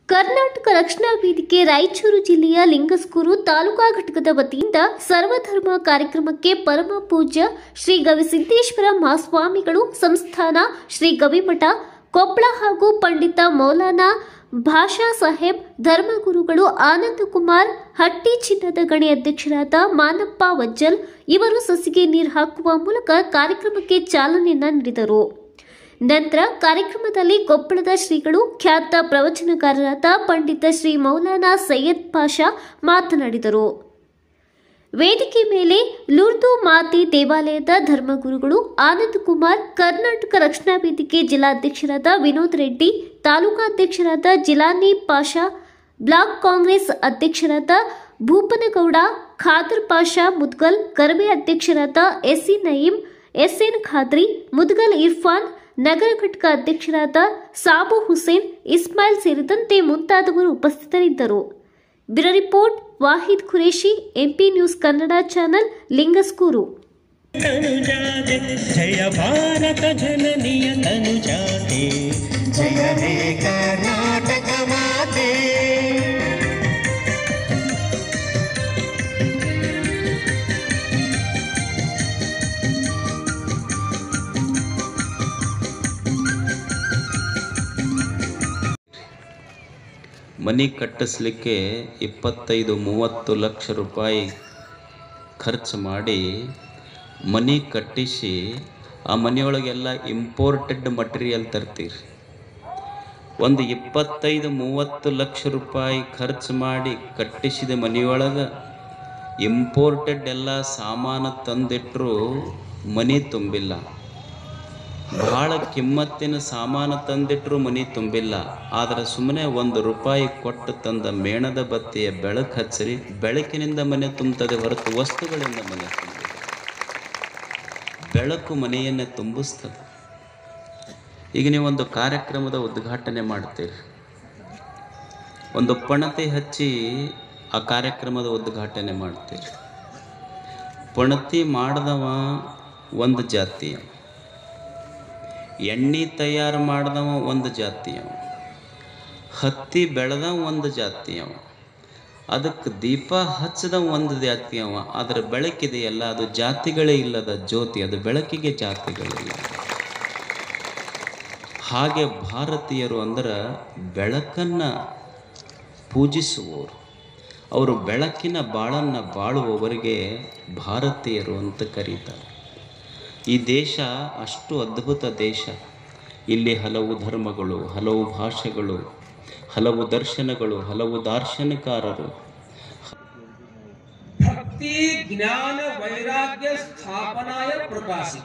ಕರ್ನಾಟಕ ರಕ್ಷಣಾ ವೇದಿಕೆ ರಾಯಚೂರು ಜಿಲ್ಲೆಯ ಲಿಂಗಸ್ಕೂರು ತಾಲೂಕಾ ಘಟಕದ ವತಿಯಿಂದ ಸರ್ವಧರ್ಮ ಕಾರ್ಯಕ್ರಮಕ್ಕೆ ಪರಮ ಪೂಜ್ಯ ಶ್ರೀ ಗವಿಸಿದ್ದೇಶ್ವರ ಮಹಾಸ್ವಾಮಿಗಳು ಸಂಸ್ಥಾನ ಶ್ರೀ ಗವಿಮಠ ಕೊಪ್ಪಳ ಹಾಗೂ ಪಂಡಿತ ಮೌಲಾನಾ ಭಾಷಾ ಸಾಹೇಬ್ ಧರ್ಮಗುರುಗಳು ಆನಂದ ಕುಮಾರ್ ಹಟ್ಟಿ ಚಿನ್ನದ ಗಣಿ ಅಧ್ಯಕ್ಷರಾದ ಮಾನಪ್ಪ ವಜ್ಜಲ್ ಇವರು ಸಸಿಗೆ ನೀರು ಹಾಕುವ ಮೂಲಕ ಕಾರ್ಯಕ್ರಮಕ್ಕೆ ಚಾಲನೆಯನ್ನ ನೀಡಿದರು ನಂತರ ಕಾರ್ಯಕ್ರಮದಲ್ಲಿ ಕೊಪ್ಪಳದ ಶ್ರೀಗಳು ಖ್ಯಾತ ಪ್ರವಚನಕಾರರಾದ ಪಂಡಿತ ಶ್ರೀ ಮೌಲಾನಾ ಸೈಯದ್ ಪಾಷಾ ಮಾತನಾಡಿದರು ವೇದಿಕೆ ಮೇಲೆ ಲುರ್ದು ಮಾತಿ ದೇವಾಲಯದ ಧರ್ಮಗುರುಗಳು ಆನಂದ್ ಕುಮಾರ್ ಕರ್ನಾಟಕ ರಕ್ಷಣಾ ವೇದಿಕೆ ಜಿಲ್ಲಾಧ್ಯಕ್ಷರಾದ ವಿನೋದ್ ರೆಡ್ಡಿ ತಾಲೂಕಾಧ್ಯಕ್ಷರಾದ ಜಿಲಾನಿ ಪಾಷಾ ಬ್ಲಾಕ್ ಕಾಂಗ್ರೆಸ್ ಅಧ್ಯಕ್ಷರಾದ ಭೂಪನಗೌಡ ಖಾದರ್ ಪಾಷಾ ಮುದ್ಗಲ್ ಕರ್ವೆ ಅಧ್ಯಕ್ಷರಾದ ಎಸ್ಸಿ ನಯೀಂ ಎಸ್ಎನ್ ಖಾದ್ರಿ ಮುದ್ಗಲ್ ಇರ್ಫಾನ್ ನಗರ ಘಟಕ ಅಧ್ಯಕ್ಷರಾದ ಸಾಬು ಹುಸೇನ್ ಇಸ್ಮಾಯಿಲ್ ಸೇರಿದಂತೆ ಮುಂತಾದವರು ಉಪಸ್ಥಿತರಿದ್ದರು bureau report Wahid Qureshi MP news Kannada channel Lingasugur ತನುಜಾತೆ ಜಯ ಭಾರತ ಜನನಿಯ ತನುಜಾತೆ ಜಯ ಹೇ ಕರ್ನಾಟಕ ಮಾತೆ ಮನೆ ಕಟ್ಟಿಸ್ಲಿಕ್ಕೆ ಇಪ್ಪತ್ತೈದು ಮೂವತ್ತು ಲಕ್ಷ ರೂಪಾಯಿ ಖರ್ಚು ಮಾಡಿ ಮನೆ ಕಟ್ಟಿಸಿ ಆ ಮನೆಯೊಳಗೆಲ್ಲ ಇಂಪೋರ್ಟೆಡ್ ಮಟೀರಿಯಲ್ ತರ್ತೀರಿ ಒಂದು ಇಪ್ಪತ್ತೈದು ಮೂವತ್ತು ಲಕ್ಷ ರೂಪಾಯಿ ಖರ್ಚು ಮಾಡಿ ಕಟ್ಟಿಸಿದ ಮನೆಯೊಳಗೆ ಇಂಪೋರ್ಟೆಡ್ ಎಲ್ಲ ಸಾಮಾನು ತಂದಿಟ್ಟರು ಮನೆ ತುಂಬಿಲ್ಲ ಬಹಳ ಕಿಮ್ಮತ್ತಿನ ಸಾಮಾನು ತಂದಿಟ್ಟರು ಮನೆ ತುಂಬಿಲ್ಲ ಆದರೆ ಸುಮ್ಮನೆ ಒಂದು ರೂಪಾಯಿ ಕೊಟ್ಟು ತಂದ ಮೇಣದ ಬತ್ತಿಯ ಬೆಳಕು ಹಚ್ಚರಿ ಬೆಳಕಿನಿಂದ ಮನೆ ತುಂಬುತ್ತದೆ ಹೊರತು ವಸ್ತುಗಳಿಂದ ಮನೆ ತುಂಬಿಲ್ಲ ಬೆಳಕು ಮನೆಯನ್ನು ತುಂಬಿಸ್ತದೆ ಈಗ ನೀವೊಂದು ಕಾರ್ಯಕ್ರಮದ ಉದ್ಘಾಟನೆ ಮಾಡ್ತೀರಿ ಒಂದು ಪಣತಿ ಹಚ್ಚಿ ಆ ಕಾರ್ಯಕ್ರಮದ ಉದ್ಘಾಟನೆ ಮಾಡ್ತೀರಿ ಪಣತಿ ಮಾಡಿದವ ಒಂದು ಜಾತಿ ಎಣ್ಣೆ ತಯಾರು ಮಾಡಿದವ ಒಂದು ಜಾತಿಯವ ಹತ್ತಿ ಬೆಳೆದವ ಒಂದು ಜಾತಿಯವ ಅದಕ್ಕೆ ದೀಪ ಹಚ್ಚದವ ಒಂದು ಜಾತಿಯವ ಅದರ ಬೆಳಕಿದೆಯಲ್ಲ ಅದು ಜಾತಿಗಳೇ ಇಲ್ಲದ ಜ್ಯೋತಿ ಅದು ಬೆಳಕಿಗೆ ಜಾತಿಗಳಿಲ್ಲ ಹಾಗೆ ಭಾರತೀಯರು ಅಂದ್ರೆ ಬೆಳಕನ್ನು ಪೂಜಿಸುವವರು ಅವರು ಬೆಳಕಿನ ಬಾಳನ್ನು ಬಾಳುವವರಿಗೆ ಭಾರತೀಯರು ಅಂತ ಕರೀತಾರೆ ಈ ದೇಶ ಅಷ್ಟು ಅದ್ಭುತ ದೇಶ ಇಲ್ಲಿ ಹಲವು ಧರ್ಮಗಳು ಹಲವು ಭಾಷೆಗಳು ಹಲವು ದರ್ಶನಗಳು ಹಲವು ದಾರ್ಶನಿಕಾರರು ಭಕ್ತಿ ಜ್ಞಾನ ವೈರಾಗ್ಯ ಸ್ಥಾಪನಾಯ ಪ್ರಕಾಶಿತ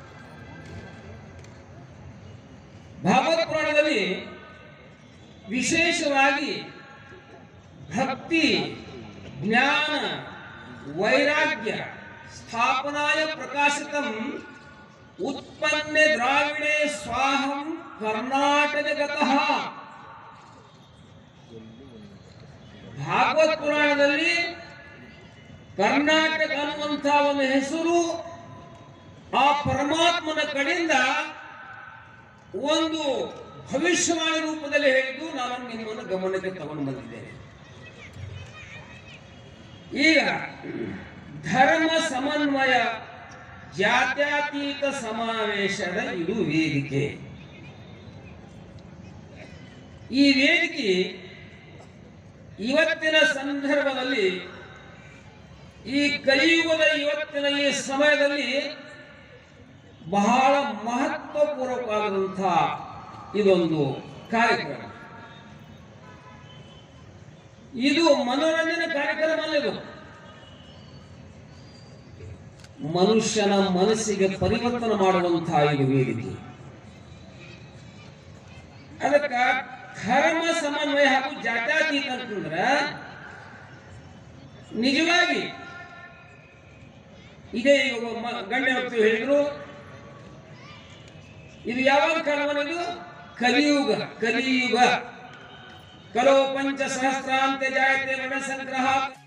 ಭಾಗವತ್ ಪುರಾಣದಲ್ಲಿ ವಿಶೇಷವಾಗಿ ಭಕ್ತಿ ಜ್ಞಾನ ವೈರಾಗ್ಯ ಸ್ಥಾಪನಾಯ ಪ್ರಕಾಶಿತಂ ಉತ್ಪನ್ನೆ ದ್ರಾವಿಣೆ ಸ್ವಾಹಂ ಕರ್ನಾಟಕಗತಃ ಭಾಗವತ್ ಪುರಾಣದಲ್ಲಿ ಕರ್ನಾಟಕ ಅನ್ನುವಂಥ ಒಂದು ಹೆಸರು ಆ ಪರಮಾತ್ಮನ ಕಡೆಯಿಂದ ಒಂದು ಭವಿಷ್ಯವಾಣಿ ರೂಪದಲ್ಲಿ ಹೇಳಿದ್ದು ನಾನು ನಿಮ್ಮನ್ನು ಗಮನಕ್ಕೆ ತಗೊಂಡು ಬಂದಿದ್ದೇನೆ ಈಗ ಧರ್ಮ ಸಮನ್ವಯ ಜಾತ್ಯತೀತ ಸಮಾವೇಶದ ಇದು ವೇದಿಕೆ ಈ ವೇದಿಕೆ ಇವತ್ತಿನ ಸಂದರ್ಭದಲ್ಲಿ ಈ ಕಲಿಯುಗದ ಇವತ್ತಿನ ಈ ಸಮಯದಲ್ಲಿ ಬಹಳ ಮಹತ್ವಪೂರ್ವಕವಾದಂತಹ ಇದೊಂದು ಕಾರ್ಯಕ್ರಮ ಇದು ಮನೋರಂಜನೆ ಕಾರ್ಯಕ್ರಮ ಅಲ್ಲ ಇದು ಮನುಷ್ಯನ ಮನಸ್ಸಿಗೆ ಪರಿವರ್ತನೆ ಮಾಡುವಂತಹ ಇದು ವೇದಿಕೆ ಅದಕ್ಕ ಧರ್ಮ ಸಮನ್ವಯ ಹಾಗೂ ಜಾತ್ಯಾತೀತ ಅಂತಂದ್ರ ನಿಜವಾಗಿ ಇದೇ ಈಗ ಒಬ್ಬ ಮ- ಗಂಡ ಹೆಂಡತಿ ಹೇಳಿದ್ರು ಇದು ಯಾವಾಗ ಕಾಲವನ್ನ ಇದು ಕಲಿಯುಗ ಕಲಿಯುಗ ಕಲೋ ಪಂಚ ಸಹಸ್ರಾಂತೆ ಜಾಯತೆ ವರ್ಣ ಸಂಗ್ರಹ